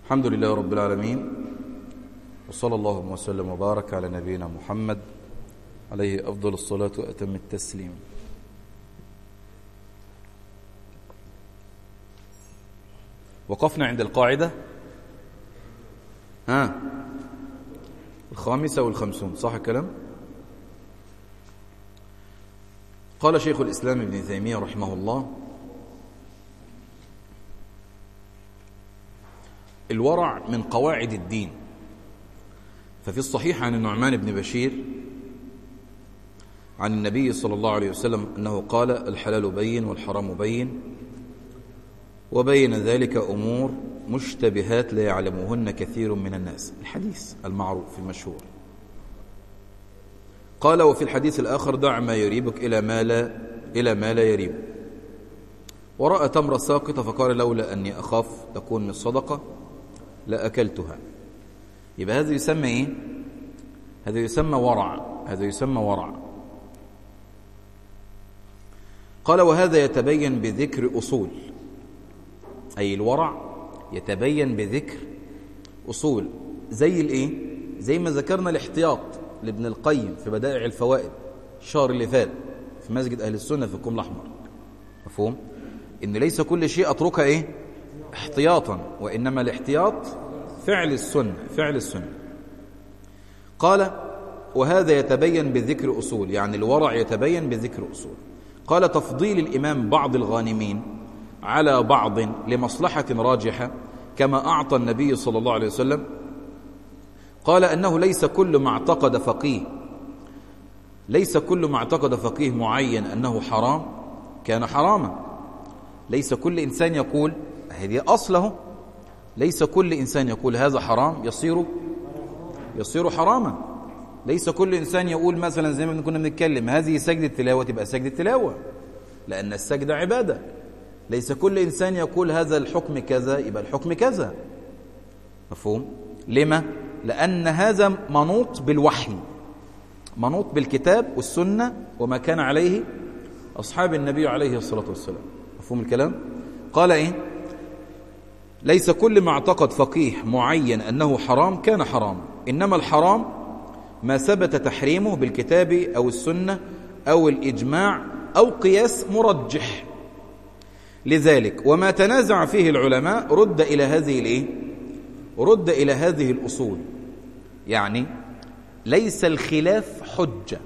الحمد لله رب العالمين وصلى الله وسلم وبارك على نبينا محمد عليه أفضل الصلاة وأتم التسليم وقفنا عند القاعدة ها الخامسة والخمسون صح الكلام قال شيخ الإسلام ابن تيمية رحمه الله الورع من قواعد الدين ففي الصحيح عن النعمان بن بشير عن النبي صلى الله عليه وسلم أنه قال الحلال بين والحرام بين وبين ذلك أمور مشتبهات لا يعلمهن كثير من الناس الحديث المعروف المشهور قال وفي الحديث الآخر دع ما يريبك إلى ما لا إلى ما لا يريب ورأى تمرة ساقطة فقال لولا أني أخاف تكون من الصدقة لأكلتها يبقى هذا يسمى إيه؟ هذا يسمى ورع هذا يسمى ورع قال وهذا يتبين بذكر أصول أي الورع يتبين بذكر أصول زي الإيه؟ زي ما ذكرنا الاحتياط لابن القيم في بدائع الفوائد الشهر اللي فات في مسجد أهل السنة في الكوم الأحمر مفهوم؟ إن ليس كل شيء أتركها إيه؟ احتياطا وإنما الاحتياط فعل السنة فعل السنة قال وهذا يتبين بذكر أصول يعني الورع يتبين بذكر أصول قال تفضيل الإمام بعض الغانمين على بعض لمصلحة راجحة كما أعطى النبي صلى الله عليه وسلم قال أنه ليس كل ما اعتقد فقيه ليس كل ما اعتقد فقيه معين أنه حرام كان حراما ليس كل إنسان يقول هذه أصله ليس كل إنسان يقول هذا حرام يصير يصير حراما ليس كل إنسان يقول مثلا زي ما كنا بنتكلم هذه سجدة تلاوة تبقى سجدة تلاوة لأن السجدة عبادة ليس كل إنسان يقول هذا الحكم كذا يبقى الحكم كذا مفهوم لما لأن هذا منوط بالوحي منوط بالكتاب والسنة وما كان عليه أصحاب النبي عليه الصلاة والسلام مفهوم الكلام قال إيه ليس كل ما اعتقد فقيه معين أنه حرام كان حرام إنما الحرام ما ثبت تحريمه بالكتاب أو السنة أو الإجماع أو قياس مرجح لذلك وما تنازع فيه العلماء رد إلى هذه الإيه؟ رد إلى هذه الأصول يعني ليس الخلاف حجة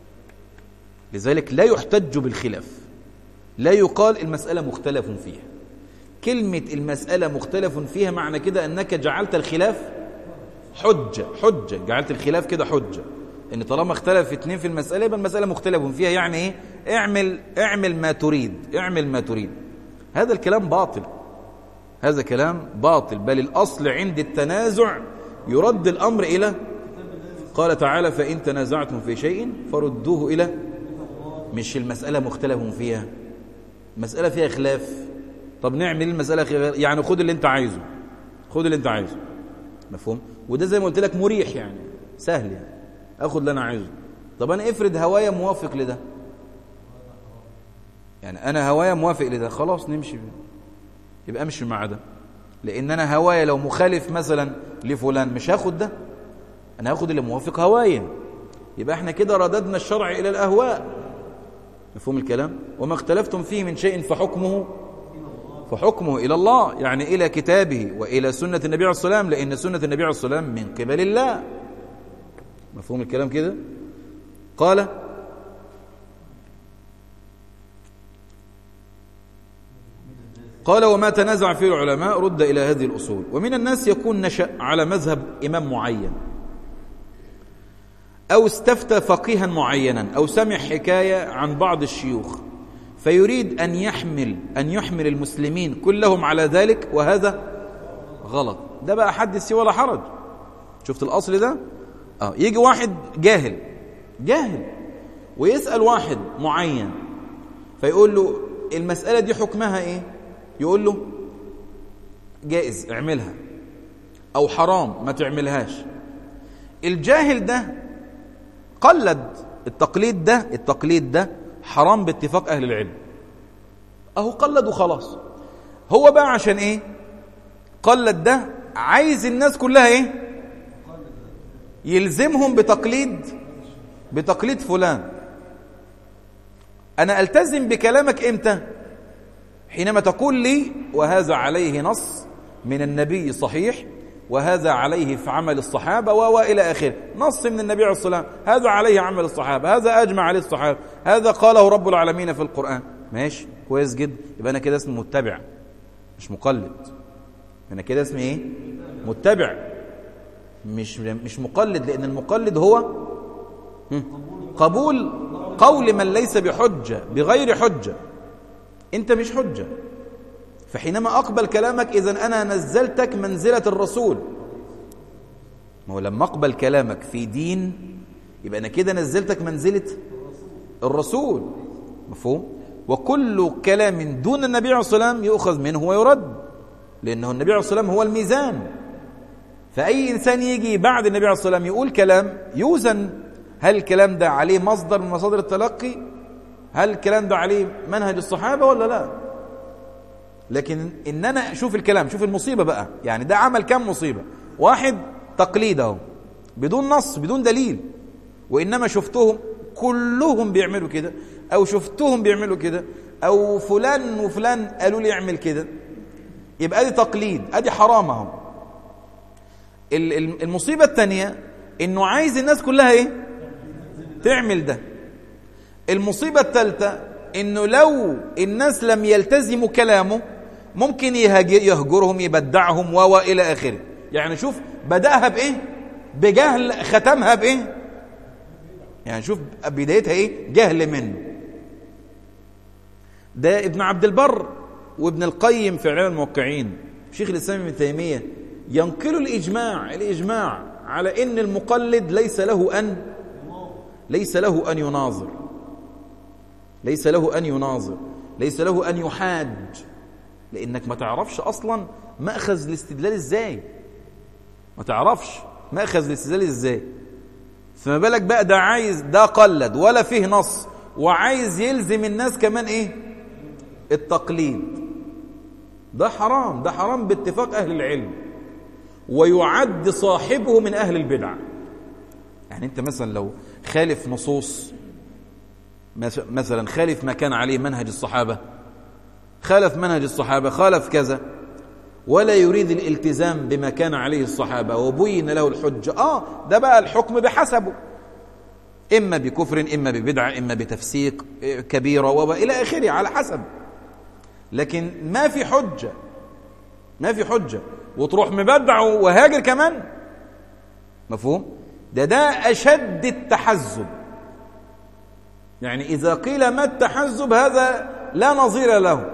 لذلك لا يحتج بالخلاف لا يقال المسألة مختلف فيها كلمة المسألة مختلف فيها معنى كده أنك جعلت الخلاف حجة حجة جعلت الخلاف كده حجة ان طالما اختلف اتنين في المسألة يبقى المسألة مختلف فيها يعني ايه اعمل اعمل ما تريد اعمل ما تريد هذا الكلام باطل هذا كلام باطل بل الأصل عند التنازع يرد الأمر إلى قال تعالى فإن تنازعتم في شيء فردوه إلى مش المسألة مختلف فيها مسألة فيها خلاف طب نعمل المسألة خلاف يعني خد اللي انت عايزه خد اللي انت عايزه مفهوم وده زي ما قلت لك مريح يعني سهل يعني اخد اللي انا عايزه طب انا افرض هوايا موافق لده يعني انا هوايا موافق لده خلاص نمشي بيه. يبقى امشي مع ده لان انا هوايا لو مخالف مثلا لفلان مش هاخد ده انا هاخد اللي موافق هوايا يبقى احنا كده رددنا الشرع الى الاهواء مفهوم الكلام وما اختلفتم فيه من شيء فحكمه فحكمه إلى الله يعني إلى كتابه وإلى سنة النبي عليه الصلاة والسلام لأن سنة النبي عليه الصلاة والسلام من قبل الله مفهوم الكلام كده قال قال وما تنازع فيه العلماء رد إلى هذه الأصول ومن الناس يكون نشأ على مذهب إمام معين أو استفتى فقيها معينا أو سمع حكاية عن بعض الشيوخ فيريد أن يحمل أن يحمل المسلمين كلهم على ذلك وهذا غلط ده بقى حدث ولا حرج شفت الأصل ده آه يجي واحد جاهل جاهل ويسأل واحد معين فيقول له المسألة دي حكمها إيه يقول له جائز اعملها أو حرام ما تعملهاش الجاهل ده قلد التقليد ده التقليد ده حرام باتفاق أهل العلم أهو قلد وخلاص هو بقى عشان إيه قلد ده عايز الناس كلها ايه يلزمهم بتقليد بتقليد فلان انا التزم بكلامك امتى حينما تقول لي وهذا عليه نص من النبي صحيح وهذا عليه في عمل الصحابة وإلى آخره نص من النبي عليه الصلاة والسلام هذا عليه عمل الصحابة هذا أجمع عليه الصحابة هذا قاله رب العالمين في القرآن ماشي كويس جدا يبقى أنا كده اسمي متبع مش مقلد أنا كده اسمي إيه متبع مش مش مقلد لأن المقلد هو قبول قول من ليس بحجة بغير حجة أنت مش حجة فحينما أقبل كلامك إذا أنا نزلتك منزلة الرسول ما هو لما أقبل كلامك في دين يبقى أنا كده نزلتك منزلة الرسول مفهوم وكل كلام دون النبي عليه الصلاة والسلام يؤخذ منه ويرد لأنه النبي عليه الصلاة والسلام هو الميزان فأي إنسان يجي بعد النبي عليه الصلاة والسلام يقول كلام يوزن هل الكلام ده عليه مصدر من مصادر التلقي هل الكلام ده عليه منهج الصحابة ولا لا لكن ان انا اشوف الكلام شوف المصيبه بقى يعني ده عمل كم مصيبه واحد تقليد اهو بدون نص بدون دليل وانما شفتهم كلهم بيعملوا كده او شفتهم بيعملوا كده او فلان وفلان قالوا لي اعمل كده يبقى ادي تقليد ادي حرام اهو المصيبه الثانيه انه عايز الناس كلها ايه تعمل ده المصيبه الثالثه انه لو الناس لم يلتزموا كلامه ممكن يهجرهم يبدعهم و الى اخره يعني شوف بداها بايه بجهل ختمها بايه يعني شوف بدايتها ايه جهل منه ده ابن عبد البر وابن القيم في اعلام الموقعين شيخ الاسلام ابن تيميه ينقلوا الاجماع الاجماع على ان المقلد ليس له ان ليس له ان يناظر ليس له ان يناظر ليس له ان يحاج لانك ما تعرفش اصلا ماخذ الاستدلال ازاي ما تعرفش ماخذ الاستدلال ازاي فما بالك بقى ده عايز ده قلد ولا فيه نص وعايز يلزم الناس كمان ايه التقليد ده حرام ده حرام باتفاق اهل العلم ويعد صاحبه من اهل البدع يعني انت مثلا لو خالف نصوص مثلا خالف ما كان عليه منهج الصحابه خالف منهج الصحابة خالف كذا ولا يريد الالتزام بما كان عليه الصحابة وبين له الحجة آه ده بقى الحكم بحسبه إما بكفر إما ببدعة إما بتفسيق كبيرة وإلى آخره على حسب لكن ما في حجة ما في حجة وتروح مبدع وهاجر كمان مفهوم ده ده أشد التحزب يعني إذا قيل ما التحزب هذا لا نظير له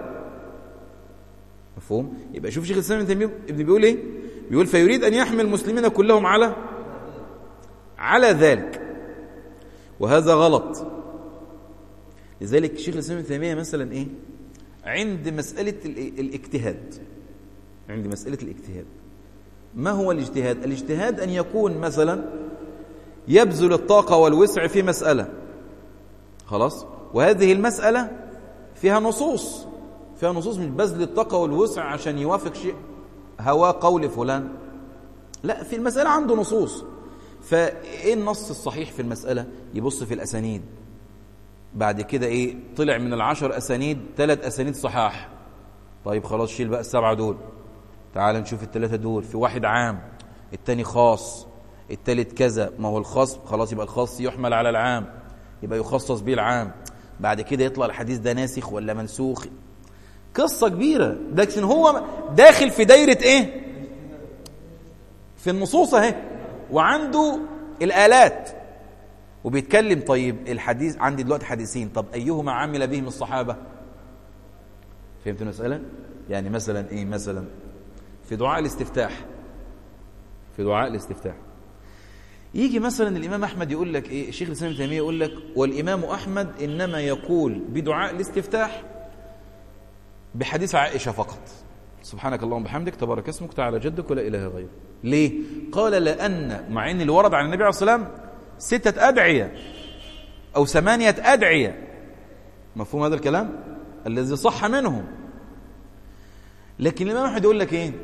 مفهوم يبقى شوف شيخ الاسلام ابن تيميه ابن بيقول ايه بيقول فيريد ان يحمل المسلمين كلهم على على ذلك وهذا غلط لذلك شيخ الاسلام ابن تيميه مثلا ايه عند مساله الاجتهاد عند مساله الاجتهاد ما هو الاجتهاد الاجتهاد ان يكون مثلا يبذل الطاقه والوسع في مساله خلاص وهذه المساله فيها نصوص فيها نصوص مش بذل الطاقة والوسع عشان يوافق شيء هواه قول فلان لا في المسألة عنده نصوص فايه النص الصحيح في المسألة يبص في الأسانيد بعد كده ايه طلع من العشر أسانيد ثلاث أسانيد صحاح طيب خلاص شيل بقى السبعة دول تعال نشوف الثلاثة دول في واحد عام التاني خاص التالت كذا ما هو الخاص خلاص يبقى الخاص يحمل على العام يبقى يخصص به العام بعد كده يطلع الحديث ده ناسخ ولا منسوخ قصة كبيرة لكن هو داخل في دايرة ايه في النصوص اهي وعنده الآلات وبيتكلم طيب الحديث عندي دلوقتي حديثين طب أيهما عمل بهم الصحابة فهمت المسألة يعني مثلا ايه مثلا في دعاء الاستفتاح في دعاء الاستفتاح يجي مثلا الإمام أحمد يقول لك إيه الشيخ الإسلام ابن تيمية يقول لك والإمام أحمد إنما يقول بدعاء الاستفتاح بحديث عائشة فقط سبحانك اللهم بحمدك تبارك اسمك تعالى جدك ولا إله غيره ليه؟ قال لأن مع أن اللي ورد عن النبي عليه الصلاة والسلام ستة أدعية أو ثمانية أدعية مفهوم هذا الكلام؟ الذي صح منهم لكن الإمام أحمد يقول لك إيه؟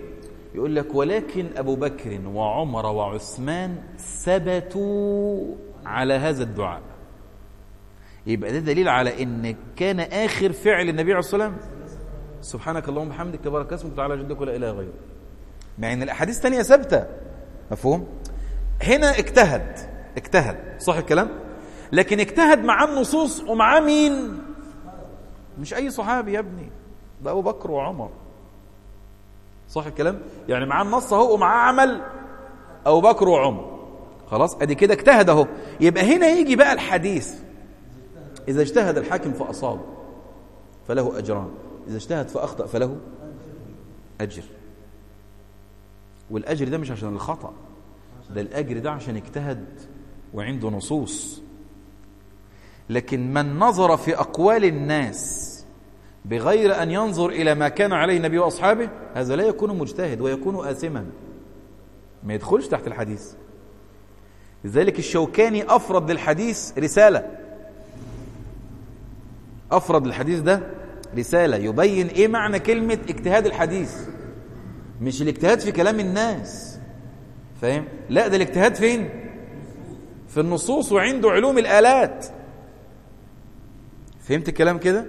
يقول لك ولكن أبو بكر وعمر وعثمان ثبتوا على هذا الدعاء يبقى ده دليل على ان كان آخر فعل النبي عليه الصلاة والسلام سبحانك اللهم وبحمدك تبارك اسمك تعالى جدك ولا إله غيره مع ان الأحاديث الثانية ثابتة مفهوم هنا اجتهد اجتهد صح الكلام لكن اجتهد مع النصوص ومع مين مش أي صحابي يا ابني ده أبو بكر وعمر صح الكلام يعني معاه النص اهو ومعاه عمل ابو بكر وعمر خلاص ادي كده اجتهد اهو يبقى هنا يجي بقى الحديث اذا اجتهد الحاكم فاصاب فله اجران اذا اجتهد فاخطا فله اجر والاجر ده مش عشان الخطا ده الاجر ده عشان اجتهد وعنده نصوص لكن من نظر في اقوال الناس بغير أن ينظر إلى ما كان عليه النبي وأصحابه هذا لا يكون مجتهد ويكون آثما ما يدخلش تحت الحديث لذلك الشوكاني أفرد للحديث رسالة أفرد الحديث ده رسالة يبين إيه معنى كلمة اجتهاد الحديث مش الاجتهاد في كلام الناس فاهم لا ده الاجتهاد فين في النصوص وعنده علوم الآلات فهمت الكلام كده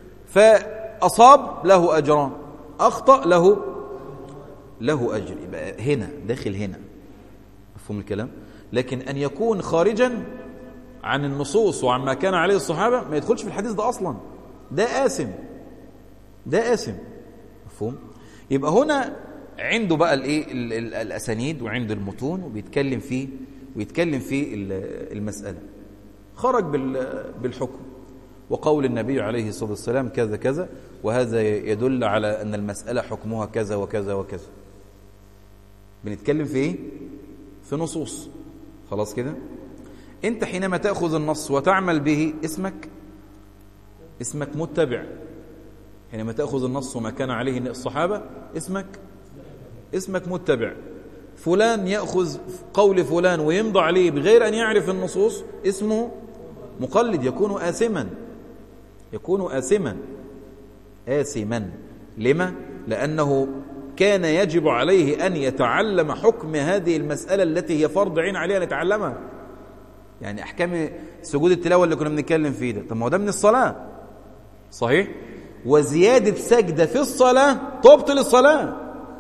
فأصاب له أجران أخطأ له له أجر يبقى هنا داخل هنا مفهوم الكلام لكن أن يكون خارجا عن النصوص وعن ما كان عليه الصحابة ما يدخلش في الحديث ده أصلا ده آثم ده آثم مفهوم يبقى هنا عنده بقى الايه الاسانيد وعنده المتون وبيتكلم فيه ويتكلم في المساله خرج بالحكم وقول النبي عليه الصلاة والسلام كذا كذا وهذا يدل على أن المسألة حكمها كذا وكذا وكذا بنتكلم في إيه؟ في نصوص خلاص كده أنت حينما تأخذ النص وتعمل به اسمك اسمك متبع حينما تأخذ النص وما كان عليه الصحابة اسمك اسمك متبع فلان يأخذ قول فلان ويمضى عليه بغير أن يعرف النصوص اسمه مقلد يكون آثما يكون آثما آثما لما؟ لأنه كان يجب عليه أن يتعلم حكم هذه المسألة التي هي فرض عين عليه أن يتعلمها يعني أحكام سجود التلاوة اللي كنا بنتكلم فيه ده طب ما هو ده من الصلاة صحيح؟ وزيادة سجدة في الصلاة تبطل الصلاة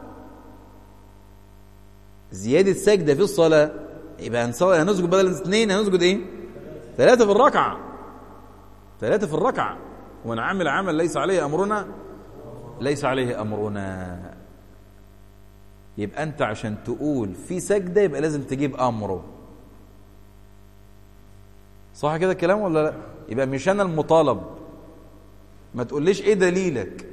زيادة سجدة في الصلاة يبقى هنسجد بدل اثنين هنسجد ايه؟ ثلاثة في الركعة ثلاثة في الركعة ومن عمل عمل ليس عليه أمرنا ليس عليه أمرنا يبقى أنت عشان تقول في سجدة يبقى لازم تجيب أمره صح كده الكلام ولا لا يبقى مش أنا المطالب ما تقوليش إيه دليلك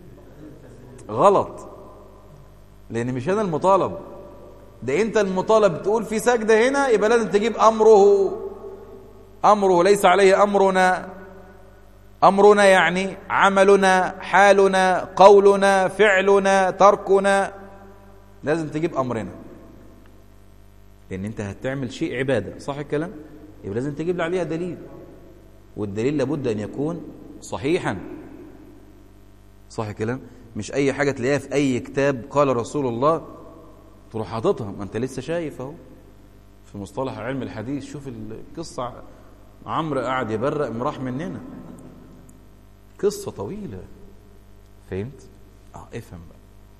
غلط لأن مش أنا المطالب ده أنت المطالب تقول في سجدة هنا يبقى لازم تجيب أمره أمره ليس عليه أمرنا أمرنا يعني عملنا حالنا قولنا فعلنا تركنا لازم تجيب أمرنا لأن أنت هتعمل شيء عبادة صح الكلام يبقى لازم تجيب لي عليها دليل والدليل لابد أن يكون صحيحا صح الكلام مش أي حاجة تلاقيها في أي كتاب قال رسول الله تروح حاططها ما أنت لسه شايف أهو في مصطلح علم الحديث شوف القصة عمرو قاعد يبرق راح مننا قصة طويلة فهمت؟ اه افهم بقى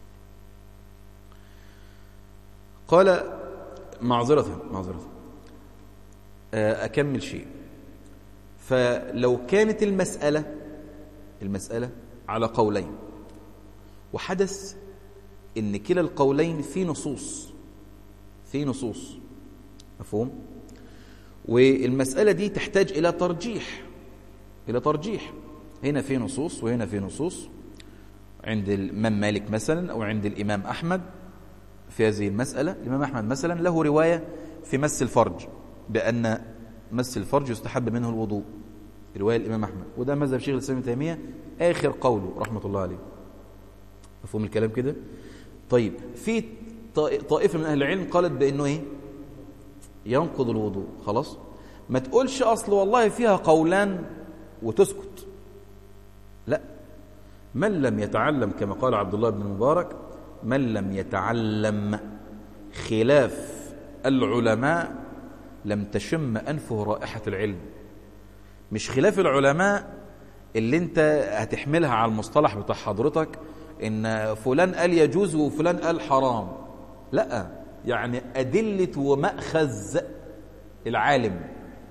قال معذرة معذرة آه، أكمل شيء فلو كانت المسألة المسألة على قولين وحدث ان كلا القولين في نصوص في نصوص مفهوم والمسألة دي تحتاج إلى ترجيح إلى ترجيح هنا في نصوص وهنا في نصوص عند الإمام مالك مثلا أو عند الإمام أحمد في هذه المسألة الإمام أحمد مثلا له رواية في مس الفرج بأن مس الفرج يستحب منه الوضوء رواية الإمام أحمد وده مذهب شيخ الإسلام ابن تيمية آخر قوله رحمة الله عليه مفهوم الكلام كده طيب في طائفة من أهل العلم قالت بأنه إيه ينقض الوضوء خلاص ما تقولش أصل والله فيها قولان وتسكت لا من لم يتعلم كما قال عبد الله بن المبارك من لم يتعلم خلاف العلماء لم تشم أنفه رائحة العلم مش خلاف العلماء اللي انت هتحملها على المصطلح بتاع حضرتك ان فلان قال يجوز وفلان قال حرام لا يعني أدلة ومأخذ العالم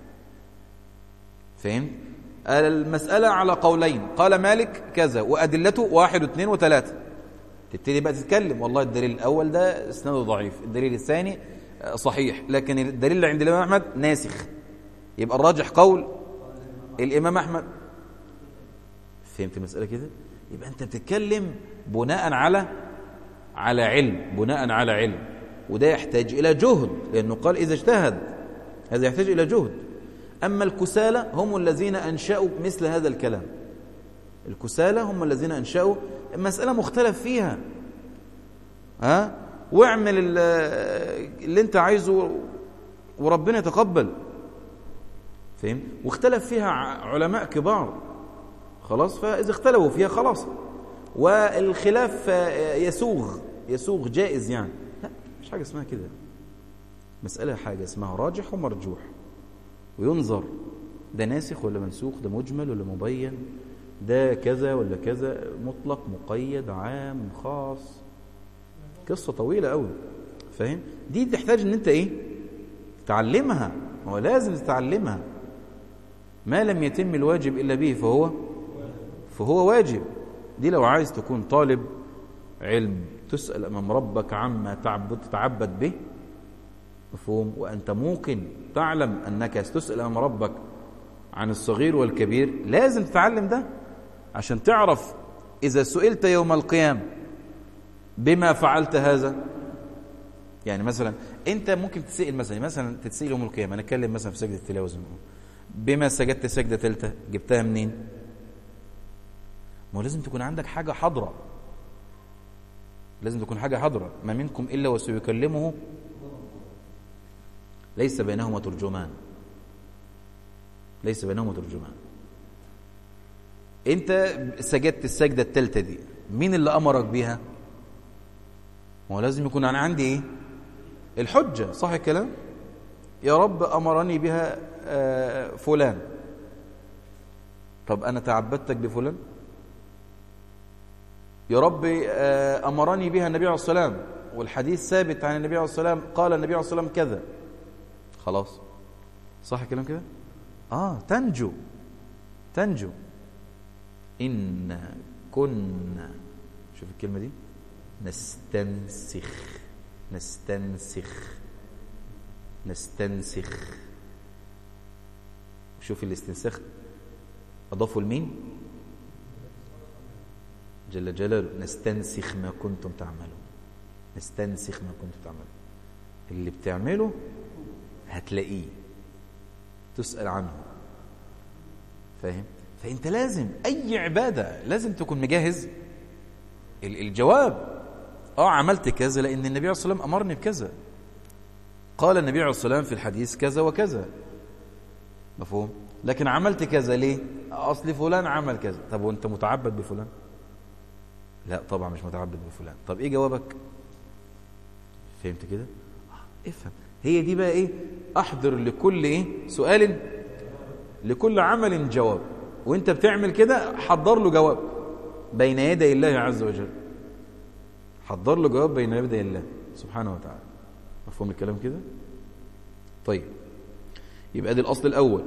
فهم المسألة على قولين قال مالك كذا وأدلته واحد واثنين وثلاثة تبتدي بقى تتكلم والله الدليل الأول ده اسناده ضعيف الدليل الثاني صحيح لكن الدليل اللي عند الإمام أحمد ناسخ يبقى الراجح قول الإمام أحمد فهمت المسألة كده يبقى أنت بتتكلم بناء على على علم بناء على علم وده يحتاج إلى جهد لأنه قال إذا اجتهد هذا يحتاج إلى جهد أما الكسالى هم الذين أنشأوا مثل هذا الكلام الكسالى هم الذين أنشأوا مسألة مختلف فيها ها واعمل اللي انت عايزه وربنا يتقبل فهم واختلف فيها علماء كبار خلاص فإذا اختلفوا فيها خلاص والخلاف يسوغ يسوغ جائز يعني لا مش حاجة اسمها كده مسألة حاجة اسمها راجح ومرجوح وينظر ده ناسخ ولا منسوخ ده مجمل ولا مبين ده كذا ولا كذا مطلق مقيد عام خاص قصة طويلة قوي فاهم دي تحتاج ان انت ايه تعلمها هو لازم تتعلمها ما لم يتم الواجب الا به فهو فهو واجب دي لو عايز تكون طالب علم تسأل امام ربك عما تعبد تتعبد به مفهوم وانت ممكن تعلم انك تسأل امام ربك عن الصغير والكبير لازم تتعلم ده عشان تعرف إذا سئلت يوم القيامة بما فعلت هذا يعني مثلا أنت ممكن تسأل مثلا مثلا تتسأل يوم القيامة نتكلم مثلا في سجدة التلاوة زي ما بما سجدت سجدة ثالثة جبتها منين؟ ما هو لازم تكون عندك حاجة حاضرة لازم تكون حاجة حاضرة ما منكم إلا وسيكلمه ليس بينهما ترجمان ليس بينهما ترجمان انت سجدت السجدة الثالثة دي مين اللي أمرك بيها ما هو لازم يكون أنا عندي إيه الحجة صح الكلام يا رب أمرني بها آه فلان طب أنا تعبدتك بفلان يا رب آه أمرني بها النبي عليه الصلاة والسلام والحديث ثابت عن النبي عليه الصلاة والسلام قال النبي عليه الصلاة والسلام كذا خلاص صح الكلام كده آه تنجو تنجو إن كنا شوف الكلمة دي نستنسخ نستنسخ نستنسخ شوف الاستنساخ أضافوا لمين جل جلاله نستنسخ ما كنتم تعملون نستنسخ ما كنتم تعملون اللي بتعمله هتلاقيه تسأل عنه فاهم فانت لازم اي عباده لازم تكون مجهز الجواب اه عملت كذا لان النبي عليه الصلاه والسلام امرني بكذا قال النبي عليه الصلاه والسلام في الحديث كذا وكذا مفهوم لكن عملت كذا ليه اصل فلان عمل كذا طب وانت متعبد بفلان لا طبعا مش متعبد بفلان طب ايه جوابك فهمت كده افهم هي دي بقى ايه احضر لكل ايه سؤال لكل عمل جواب وانت بتعمل كده حضر له جواب بين يدي الله عز وجل حضر له جواب بين يدي الله سبحانه وتعالى مفهوم الكلام كده طيب يبقى ده الاصل الاول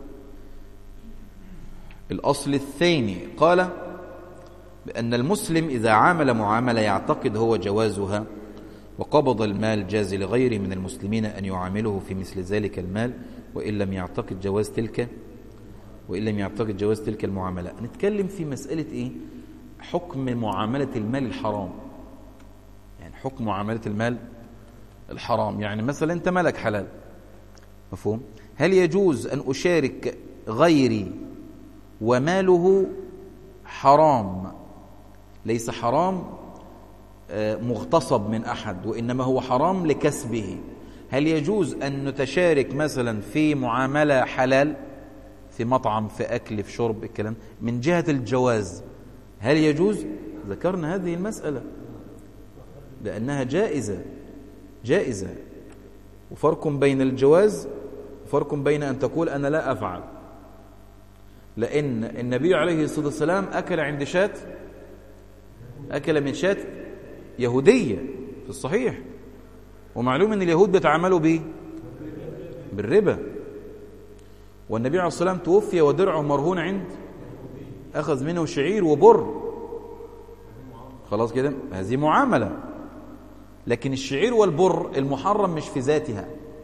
الاصل الثاني قال بان المسلم اذا عامل معامله يعتقد هو جوازها وقبض المال جاز لغيره من المسلمين ان يعامله في مثل ذلك المال وان لم يعتقد جواز تلك وإن لم يعتقد جواز تلك المعاملة نتكلم في مسألة إيه حكم معاملة المال الحرام يعني حكم معاملة المال الحرام يعني مثلا أنت مالك حلال مفهوم هل يجوز أن أشارك غيري وماله حرام ليس حرام مغتصب من أحد وإنما هو حرام لكسبه هل يجوز أن نتشارك مثلا في معاملة حلال في مطعم في أكل في شرب الكلام من جهة الجواز هل يجوز ذكرنا هذه المسألة لأنها جائزة جائزة وفرق بين الجواز وفرق بين أن تقول أنا لا أفعل لأن النبي عليه الصلاة والسلام أكل عند شاة أكل من شاة يهودية في الصحيح ومعلوم أن اليهود بيتعاملوا به بالربا والنبي عليه الصلاة والسلام توفي ودرعه مرهون عند أخذ منه شعير وبر خلاص كده هذه معاملة لكن الشعير والبر المحرم مش في ذاتها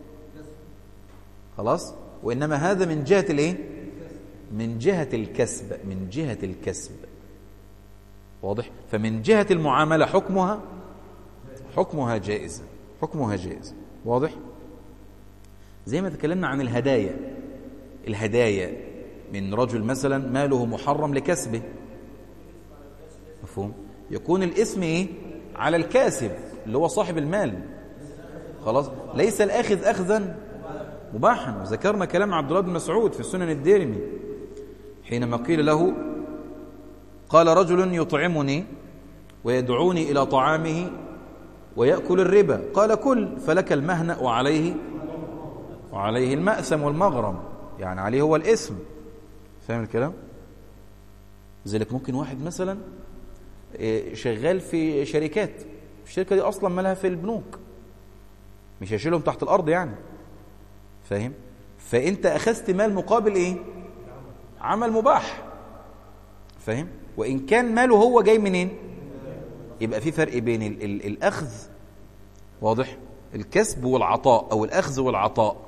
خلاص وإنما هذا من جهة الايه من جهة الكسب من جهة الكسب واضح فمن جهة المعاملة حكمها حكمها جائز حكمها جائز واضح زي ما تكلمنا عن الهدايا الهدايا من رجل مثلا ماله محرم لكسبه مفهوم يكون الاسم ايه على الكاسب اللي هو صاحب المال خلاص ليس الاخذ اخذا مباحا وذكرنا كلام عبد الله بن مسعود في السنن الديرمي حينما قيل له قال رجل يطعمني ويدعوني إلى طعامه ويأكل الربا قال كل فلك المهنأ وعليه وعليه المأسم والمغرم يعني عليه هو الاسم فاهم الكلام لذلك ممكن واحد مثلا إيه، شغال في شركات الشركة دي أصلا مالها في البنوك مش هيشيلهم تحت الأرض يعني فاهم فأنت أخذت مال مقابل إيه عمل مباح فاهم وإن كان ماله هو جاي منين يبقى في فرق بين ال ال الأخذ واضح الكسب والعطاء أو الأخذ والعطاء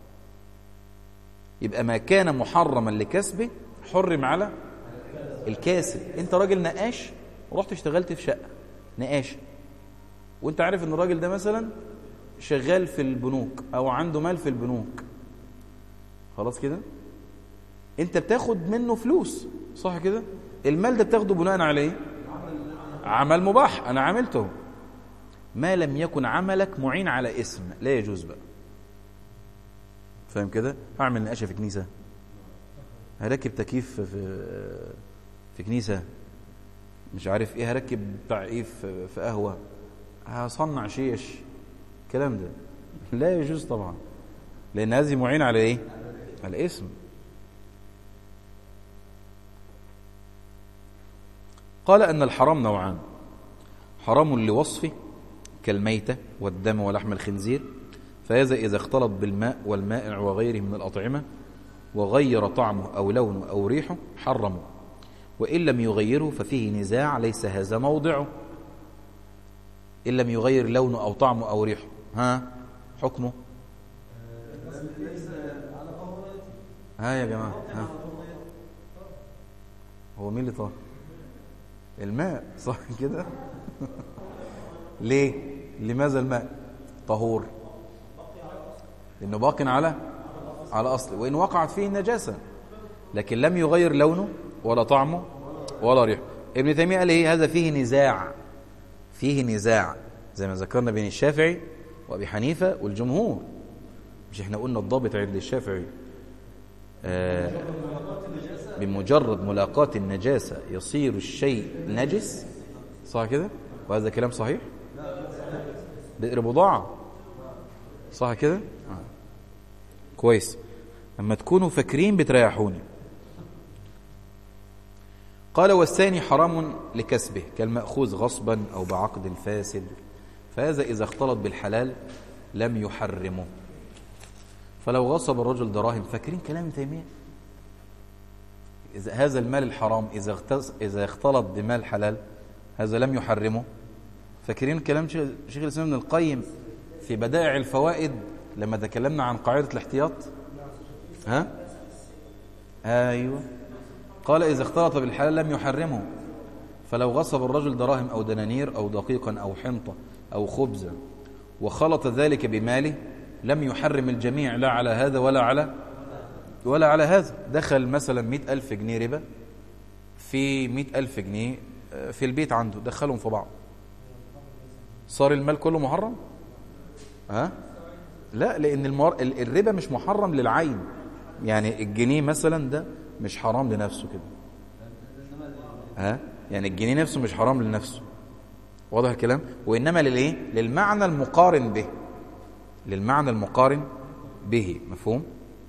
يبقى ما كان محرما لكسبه حرم على الكاسب انت راجل نقاش ورحت اشتغلت في شقة نقاش وانت عارف ان الراجل ده مثلا شغال في البنوك او عنده مال في البنوك خلاص كده انت بتاخد منه فلوس صح كده المال ده بتاخده بناء على ايه عمل مباح انا عملته ما لم يكن عملك معين على اسم لا يجوز بقى فاهم كده اعمل نقاشه في كنيسه هركب تكييف في في كنيسه مش عارف ايه هركب بتاع ايه في في قهوه هصنع شيش الكلام ده لا يجوز طبعا لان هذه معين على ايه على اسم قال أن الحرام نوعان حرام لوصفه كالميتة والدم ولحم الخنزير فهذا إذا اختلط بالماء والمائع وغيره من الأطعمة وغير طعمه أو لونه أو ريحه حرمه وإن لم يغيره ففيه نزاع ليس هذا موضعه إن لم يغير لونه أو طعمه أو ريحه ها حكمه ها يا جماعة ها هو مين اللي طاهر الماء صح كده ليه لماذا الماء طهور لانه باق على على اصله وان وقعت فيه النجاسه لكن لم يغير لونه ولا طعمه ولا ريحه ابن تيميه قال ايه هذا فيه نزاع فيه نزاع زي ما ذكرنا بين الشافعي وابي حنيفه والجمهور مش احنا قلنا الضابط عند الشافعي آه بمجرد ملاقاة النجاسة يصير الشيء نجس صح كده وهذا كلام صحيح بئر بضاعة صح كده آه. كويس لما تكونوا فاكرين بتريحوني قال والثاني حرام لكسبه كالمأخوذ غصبا أو بعقد فاسد فهذا إذا اختلط بالحلال لم يحرمه فلو غصب الرجل دراهم فاكرين كلام تيمية إذا هذا المال الحرام إذا إذا اختلط بمال حلال هذا لم يحرمه فاكرين كلام شيخ الإسلام ابن القيم في بدائع الفوائد لما تكلمنا عن قاعدة الاحتياط ها أيوة قال إذا اختلط بالحلال لم يحرمه فلو غصب الرجل دراهم أو دنانير أو دقيقا أو حنطة أو خبزا وخلط ذلك بماله لم يحرم الجميع لا على هذا ولا على ولا على هذا دخل مثلا مئة ألف جنيه ربا في مئة ألف جنيه آه، في البيت عنده دخلهم في بعض صار المال كله محرم ها لا لأن المر... الربا مش محرم للعين يعني الجنيه مثلا ده مش حرام لنفسه كده ها يعني الجنيه نفسه مش حرام لنفسه واضح الكلام وإنما للإيه للمعنى المقارن به للمعنى المقارن به مفهوم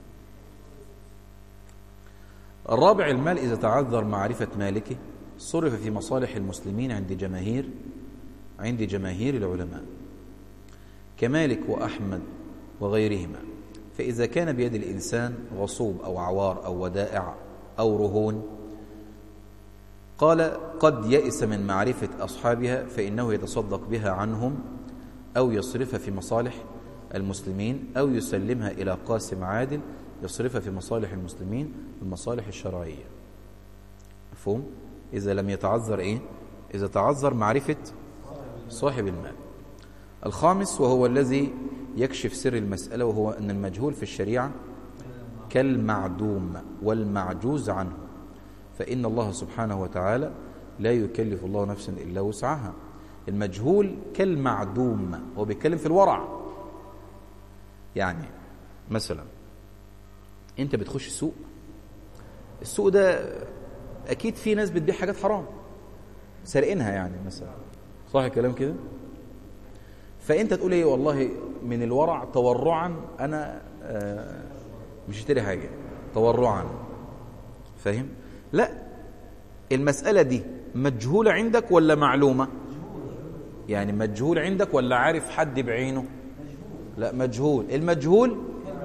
الرابع المال إذا تعذر معرفة مالكه صرف في مصالح المسلمين عند جماهير عند جماهير العلماء كمالك وأحمد وغيرهما فإذا كان بيد الإنسان غصوب أو عوار أو ودائع أو رهون قال قد يئس من معرفة أصحابها فإنه يتصدق بها عنهم أو يصرفها في مصالح المسلمين أو يسلمها إلى قاسم عادل يصرفها في مصالح المسلمين المصالح الشرعية مفهوم؟ إذا لم يتعذر إيه؟ إذا تعذر معرفة صاحب المال الخامس وهو الذي يكشف سر المسألة وهو أن المجهول في الشريعة كالمعدوم والمعجوز عنه فإن الله سبحانه وتعالى لا يكلف الله نفسا إلا وسعها المجهول كالمعدوم هو بيتكلم في الورع يعني مثلا انت بتخش السوق السوق ده اكيد في ناس بتبيع حاجات حرام سارقينها يعني مثلا صح الكلام كده فانت تقول ايه والله من الورع تورعا انا آه مش اشتري حاجه تورعا فاهم لا المساله دي مجهوله عندك ولا معلومه يعني مجهول عندك ولا عارف حد بعينه لا مجهول المجهول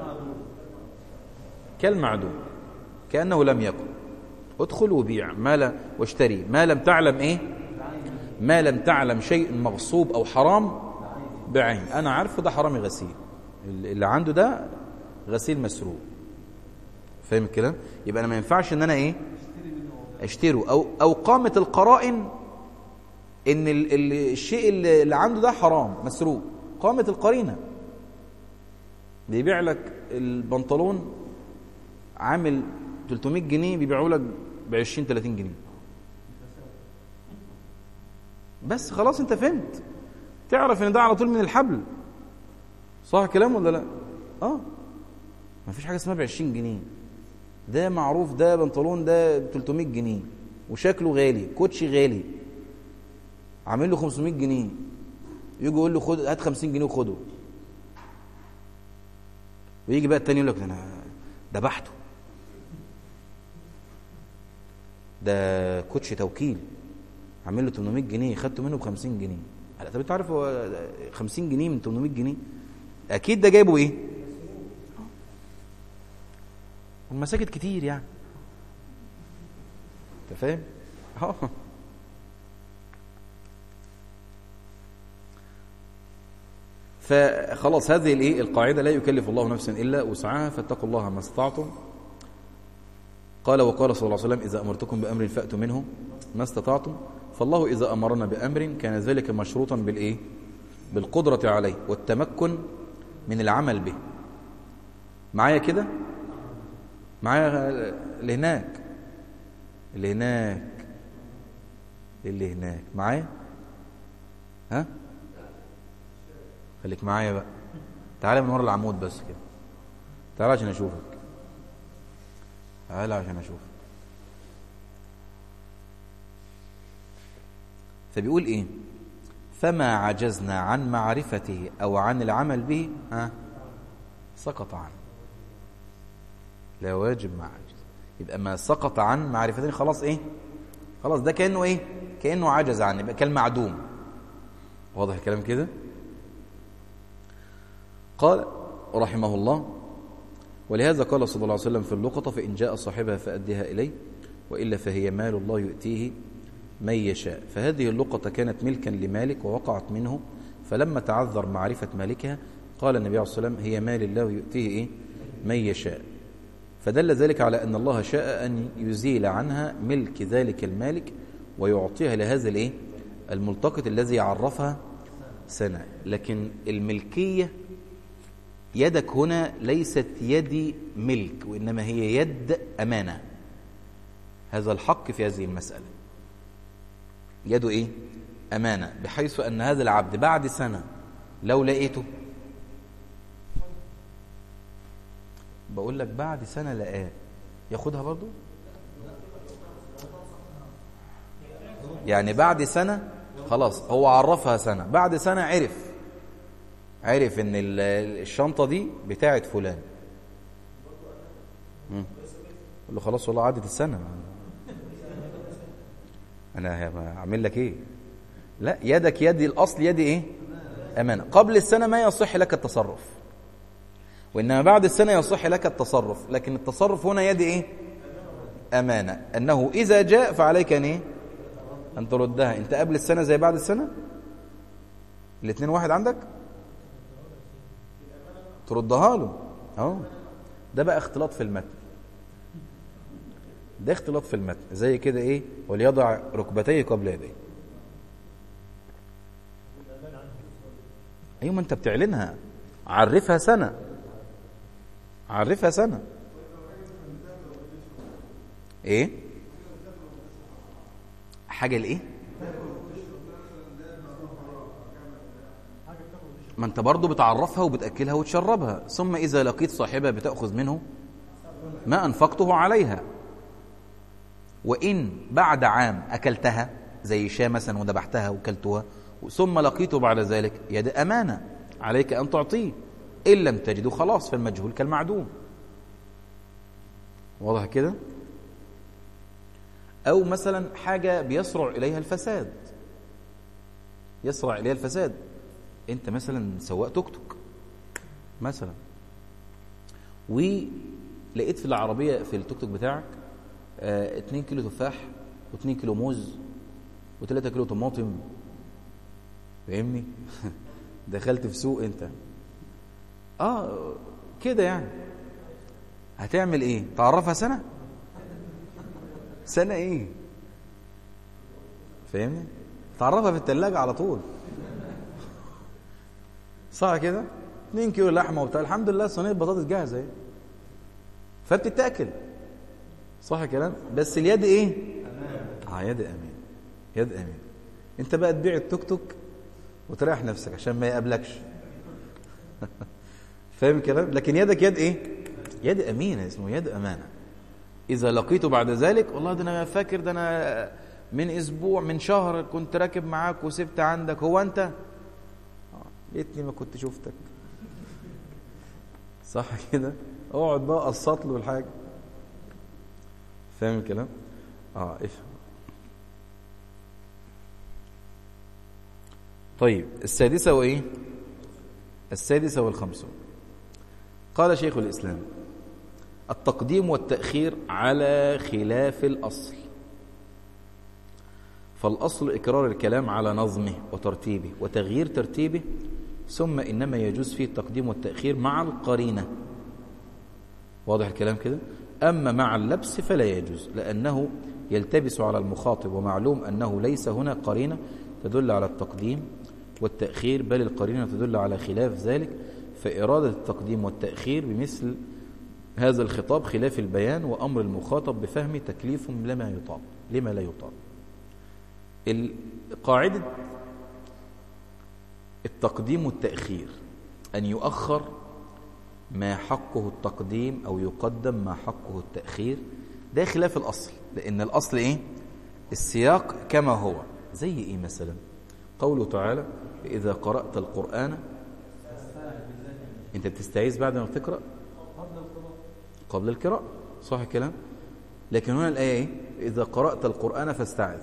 كالمعدوم كانه لم يكن ادخل وبيع ما لا واشتري ما لم تعلم ايه ما لم تعلم شيء مغصوب او حرام بعين انا عارفه ده حرامي غسيل اللي عنده ده غسيل مسروق فاهم الكلام يبقى انا ما ينفعش ان انا ايه اشتره او او قامت القرائن ان ال ال الشيء اللي, اللي عنده ده حرام مسروق قامت القرينه بيبيع لك البنطلون عامل 300 جنيه بيبيعوا لك ب 20 30 جنيه بس خلاص انت فهمت تعرف ان ده على طول من الحبل صح الكلام ولا لا اه ما فيش حاجه اسمها ب 20 جنيه ده معروف ده بنطلون ده ب 300 جنيه وشكله غالي كوتشي غالي عامل له 500 جنيه يجي يقول له خد هات 50 جنيه وخده ويجي بقى التاني يقول لك انا ذبحته ده كوتش توكيل عامل له 800 جنيه خدته منه ب 50 جنيه طب انت عارف هو 50 جنيه من 800 جنيه اكيد ده جايبه ايه المساجد كتير يعني انت فاهم اه فخلاص هذه الايه القاعده لا يكلف الله نفسا الا وسعها فاتقوا الله ما استطعتم قال وقال صلى الله عليه وسلم اذا امرتكم بامر فاتوا منه ما استطعتم فالله اذا امرنا بامر كان ذلك مشروطا بالايه بالقدره عليه والتمكن من العمل به معايا كده معايا اللي هناك اللي هناك اللي هناك معايا ها خليك معايا بقى تعالى من ورا العمود بس كده تعالى عشان اشوفك تعالى عشان اشوفك فبيقول ايه فما عجزنا عن معرفته او عن العمل به ها سقط عنه لا واجب مع عجز يبقى ما سقط عن معرفته خلاص ايه خلاص ده كانه ايه كانه عجز عنه يبقى كالمعدوم واضح الكلام كده قال رحمه الله ولهذا قال صلى الله عليه وسلم في اللقطة فإن جاء صاحبها فأدها إليه وإلا فهي مال الله يؤتيه من يشاء فهذه اللقطة كانت ملكا لمالك ووقعت منه فلما تعذر معرفة مالكها قال النبي عليه الصلاة والسلام هي مال الله يؤتيه إيه؟ من يشاء فدل ذلك على أن الله شاء أن يزيل عنها ملك ذلك المالك ويعطيها لهذا الإيه؟ الملتقط الذي عرفها سنة لكن الملكية يدك هنا ليست يد ملك وإنما هي يد أمانة هذا الحق في هذه المسألة يده إيه؟ أمانة بحيث أن هذا العبد بعد سنة لو لقيته بقول لك بعد سنة لقاه ياخدها برضو يعني بعد سنة خلاص هو عرفها سنة بعد سنة عرف عرف ان الشنطة دي بتاعت فلان قال له خلاص والله عدت السنة انا هعمل لك ايه لا يدك يدي الاصل يدي ايه امانه قبل السنه ما يصح لك التصرف وانما بعد السنه يصح لك التصرف لكن التصرف هنا يدي ايه امانه انه اذا جاء فعليك ان ايه ان تردها انت قبل السنه زي بعد السنه الاثنين واحد عندك تردها له اهو ده بقى اختلاط في المتن ده اختلاط في المتن زي كده ايه وليضع ركبتيه قبل يديه ايوه ما انت بتعلنها عرفها سنه عرفها سنه ايه حاجه لايه ما انت برضه بتعرفها وبتاكلها وتشربها ثم اذا لقيت صاحبها بتاخذ منه ما انفقته عليها وان بعد عام اكلتها زي شاة مثلا وذبحتها وكلتها ثم لقيته بعد ذلك يد امانه عليك ان تعطيه ان لم تجده خلاص فالمجهول كالمعدوم واضح كده او مثلا حاجه بيسرع اليها الفساد يسرع اليها الفساد انت مثلا سواق توك توك مثلا ولقيت في العربيه في التوك توك بتاعك اه 2 كيلو تفاح و2 كيلو موز و3 كيلو طماطم فاهمني دخلت في سوق انت اه كده يعني هتعمل ايه تعرفها سنه سنه ايه فاهمني تعرفها في الثلاجه على طول صح كده 2 كيلو لحمه وبتاع الحمد لله صينيه بطاطس جاهزه اهي فبتتاكل صح الكلام بس اليد ايه اه يد امين يد امين انت بقى تبيع التوك توك وتريح نفسك عشان ما يقابلكش فاهم الكلام لكن يدك يد ايه يد امينه اسمه يد امانه اذا لقيته بعد ذلك والله ده انا فاكر ده انا من اسبوع من شهر كنت راكب معاك وسبت عندك هو انت ليتني ما كنت شفتك صح كده اقعد بقى قسط له الحاجه فاهم الكلام اه افهم طيب السادسة وإيه السادسة والخمسون قال شيخ الإسلام التقديم والتأخير على خلاف الأصل فالأصل إكرار الكلام على نظمه وترتيبه وتغيير ترتيبه ثم إنما يجوز فيه التقديم والتأخير مع القرينة واضح الكلام كده أما مع اللبس فلا يجوز لأنه يلتبس على المخاطب ومعلوم أنه ليس هنا قرينة تدل على التقديم والتأخير بل القرينة تدل على خلاف ذلك فإرادة التقديم والتأخير بمثل هذا الخطاب خلاف البيان وأمر المخاطب بفهم تكليف لما يطاب لما لا يطاب قاعدة التقديم والتأخير أن يؤخر ما حقه التقديم أو يقدم ما حقه التأخير ده خلاف الأصل لأن الأصل إيه؟ السياق كما هو زي إيه مثلا قوله تعالى إذا قرأت القرآن أنت بتستعيذ بعد ما بتقرأ قبل القراءة صح الكلام لكن هنا الآية إيه؟ إذا قرأت القرآن فاستعذ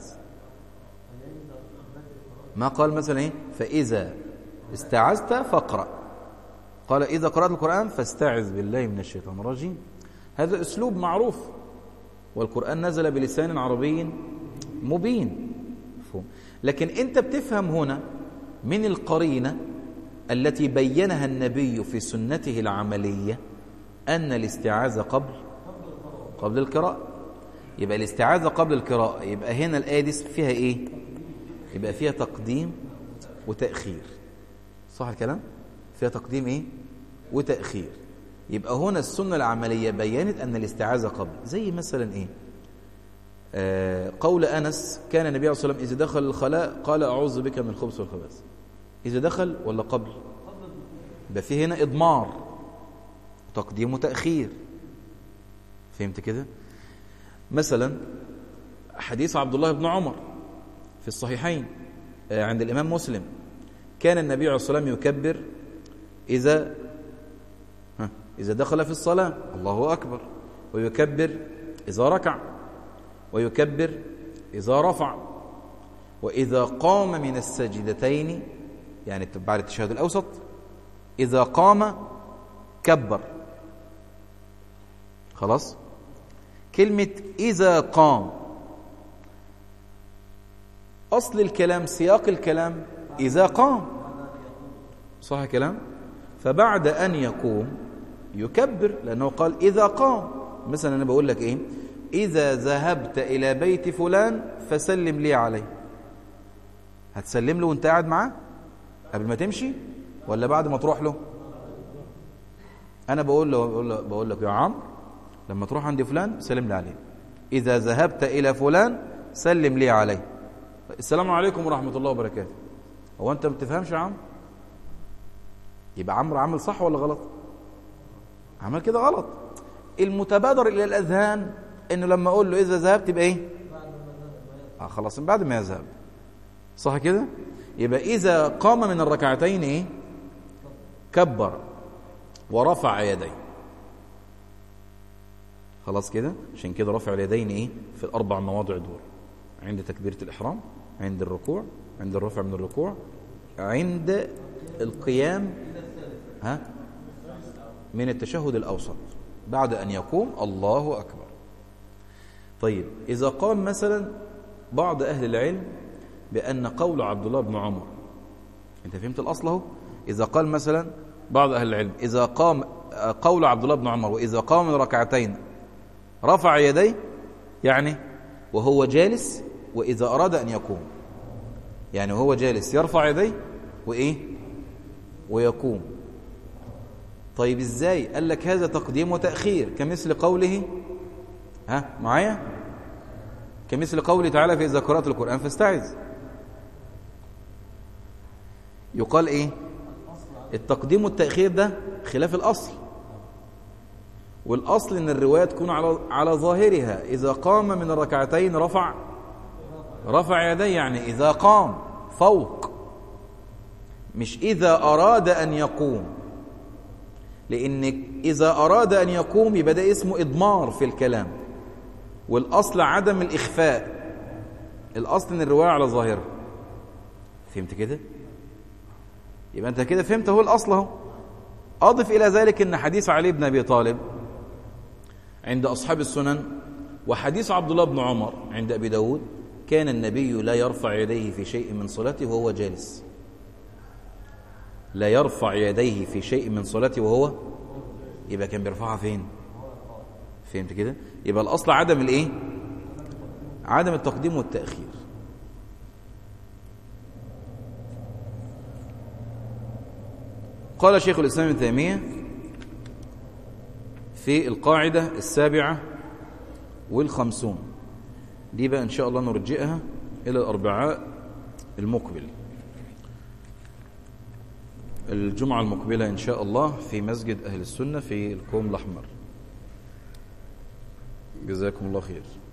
ما قال مثلا إيه فإذا استعذت فاقرأ قال إذا قرأت القرآن فاستعذ بالله من الشيطان الرجيم هذا أسلوب معروف والقرآن نزل بلسان عربي مبين مفهوم لكن أنت بتفهم هنا من القرينة التي بينها النبي في سنته العملية أن الاستعاذة قبل قبل القراءة يبقى الاستعاذة قبل القراءة يبقى هنا الآية دي فيها إيه يبقى فيها تقديم وتأخير صح الكلام فيها تقديم إيه وتأخير يبقى هنا السنة العملية بينت أن الاستعاذة قبل زي مثلا إيه آه قول أنس كان النبي عليه الصلاة والسلام إذا دخل الخلاء قال أعوذ بك من الخبث والخبث إذا دخل ولا قبل يبقى في هنا إضمار تقديم وتأخير فهمت كده مثلا حديث عبد الله بن عمر في الصحيحين آه، عند الإمام مسلم كان النبي عليه الصلاة والسلام يكبر إذا ها إذا دخل في الصلاة الله أكبر ويكبر إذا ركع ويكبر إذا رفع وإذا قام من السجدتين يعني بعد التشهد الأوسط إذا قام كبر خلاص كلمة إذا قام أصل الكلام سياق الكلام إذا قام صح كلام فبعد أن يقوم يكبر لأنه قال إذا قام مثلا أنا بقول لك إيه إذا ذهبت إلى بيت فلان فسلم لي عليه هتسلم له وانت قاعد معاه قبل ما تمشي ولا بعد ما تروح له أنا بقول له بقول, له بقول لك يا عمرو لما تروح عند فلان سلم لي عليه إذا ذهبت إلى فلان سلم لي عليه السلام عليكم ورحمة الله وبركاته هو أنت ما بتفهمش يا عمرو يبقى عمرو عمل صح ولا غلط عمل كده غلط المتبادر إلى الأذهان إنه لما أقول له إذا ذهبت يبقى إيه آه خلاص من بعد ما يذهب صح كده يبقى إذا قام من الركعتين إيه كبر ورفع يديه خلاص كده عشان كده رفع اليدين ايه في الاربع مواضع دول عند تكبيره الاحرام عند الركوع عند الرفع من الركوع عند القيام ها من التشهد الاوسط بعد ان يقوم الله اكبر طيب اذا قام مثلا بعض اهل العلم بان قول عبد الله بن عمر انت فهمت الاصل اهو اذا قال مثلا بعض اهل العلم اذا قام قول عبد الله بن عمر واذا قام من ركعتين رفع يديه يعني وهو جالس وإذا أراد أن يقوم يعني وهو جالس يرفع يديه وإيه ويقوم طيب إزاي قال لك هذا تقديم وتأخير كمثل قوله ها معايا كمثل قوله تعالى في إذا قرأت القرآن فاستعذ يقال إيه التقديم والتأخير ده خلاف الأصل والأصل أن الرواية تكون على على ظاهرها إذا قام من الركعتين رفع رفع يديه يعني إذا قام فوق مش إذا أراد أن يقوم لأن إذا أراد أن يقوم يبقى ده اسمه إضمار في الكلام والأصل عدم الإخفاء الأصل أن الرواية على ظاهرها فهمت كده؟ يبقى أنت كده فهمت هو الأصل اهو أضف إلى ذلك أن حديث علي بن أبي طالب عند أصحاب السنن وحديث عبد الله بن عمر عند أبي داود كان النبي لا يرفع يديه في شيء من صلاته وهو جالس لا يرفع يديه في شيء من صلاته وهو يبقى كان بيرفعها فين فهمت كده يبقى الأصل عدم الايه عدم التقديم والتأخير قال شيخ الإسلام ابن تيمية في القاعدة السابعة والخمسون دي بقى إن شاء الله نرجئها إلى الأربعاء المقبل الجمعة المقبلة إن شاء الله في مسجد أهل السنة في الكوم الأحمر جزاكم الله خير